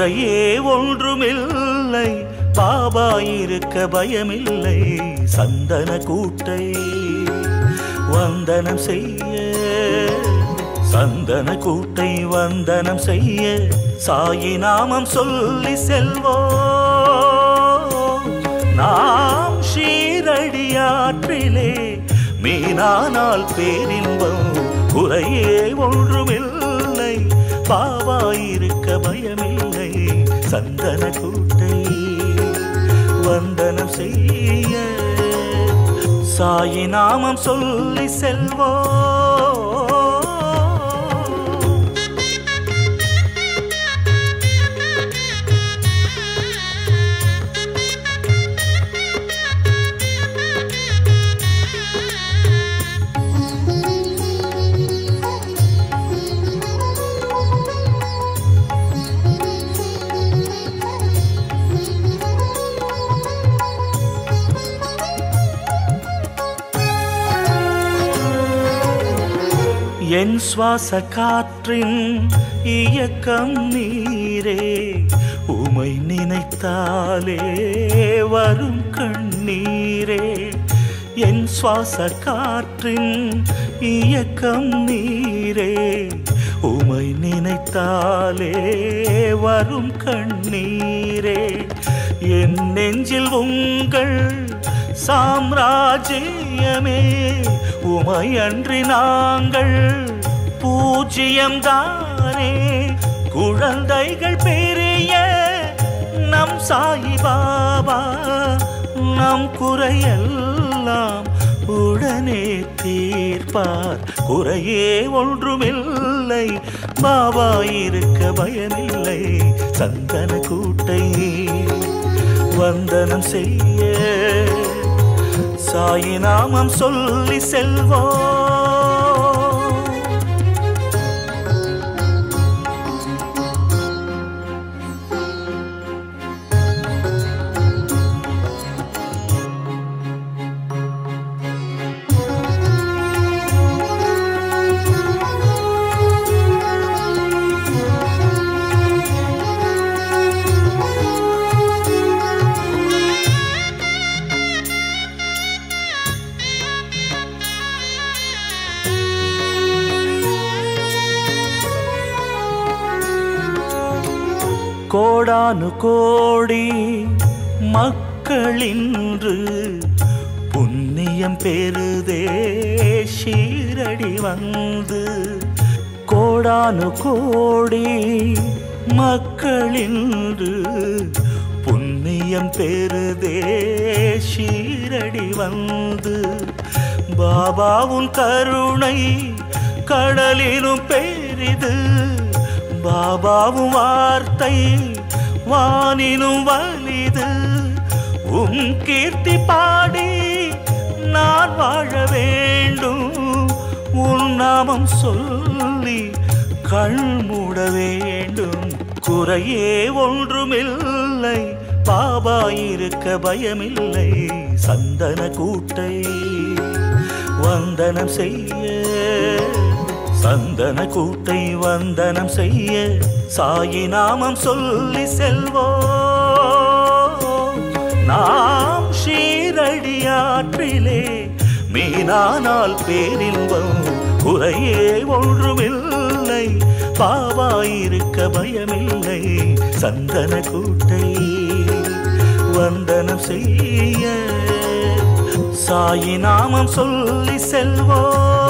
குறையே ஒன்றுமில்லை பாபா இருக்க பயமில்லை சந்தன கூட்டை வந்தனம் செய்ய சந்தன கூட்டை வந்தனம் செய்ய சாயி நாமம் சொல்லி செல்வோ நாம் ஷீரடியாற்றிலே மீனானால் பேரின்பம் குறையே ஒன்றுமில்லை பாபா இருக்க பயமில்லை சந்தன கூட்டை வந்தனம் செய்ய சாயி நாமம் சொல்லி செல்வோ என் சுவாச காற்றின் இயக்கம் நீரே உமை நினைத்தாலே வரும் கண்ணீரே என் சுவாச காற்றின் இயக்கம் நீரே உமை நினைத்தாலே வரும் கண்ணீரே என் நெஞ்சில் உங்கள் சாம்ராஜ்யமே உமையன்றி நாங்கள் பூஜ்யம்தானே குழந்தைகள் பெரிய நம் சாயி பாபா நம் குறையெல்லாம் உடனே தீர்ப்பார் குறையே ஒன்றுமில்லை பாபா இருக்க பயமில்லை சந்தன கூட்டை வந்தனம் செய்ய சாயி நாமம் சொல்லி செல்வோ கோடானு கோடி மக்களின்று புண்ணியம் பெறுதே ஷீரடி வந்து கோடானு கோடி மக்களின்று புண்ணியம் பெறுதே ஷீரடி வந்து பாபாவும் கருணை கடலிலும் பெரிது பாபாவும் வார்த்தை வானினும் வலிது உம் கீர்த்தி பாடி நான் வாழ வேண்டும் உன் நாமம் சொல்லி கண் மூட வேண்டும் குறையே ஒன்றுமில்லை பாபா இருக்க பயமில்லை சந்தன கூட்டை வந்தனம் செய்ய சந்தன கூட்டை வந்தனம் செய்ய சாயி நாமம் சொல்லி செல்வோ நாம் ஷீரடியாற்றிலே மீனானால் பேரின்பம் குறையே ஒன்றுமில்லை பாபா இருக்க பயமில்லை சந்தன கூட்டை வந்தனம் செய்ய சாயி நாமம் சொல்லி செல்வோ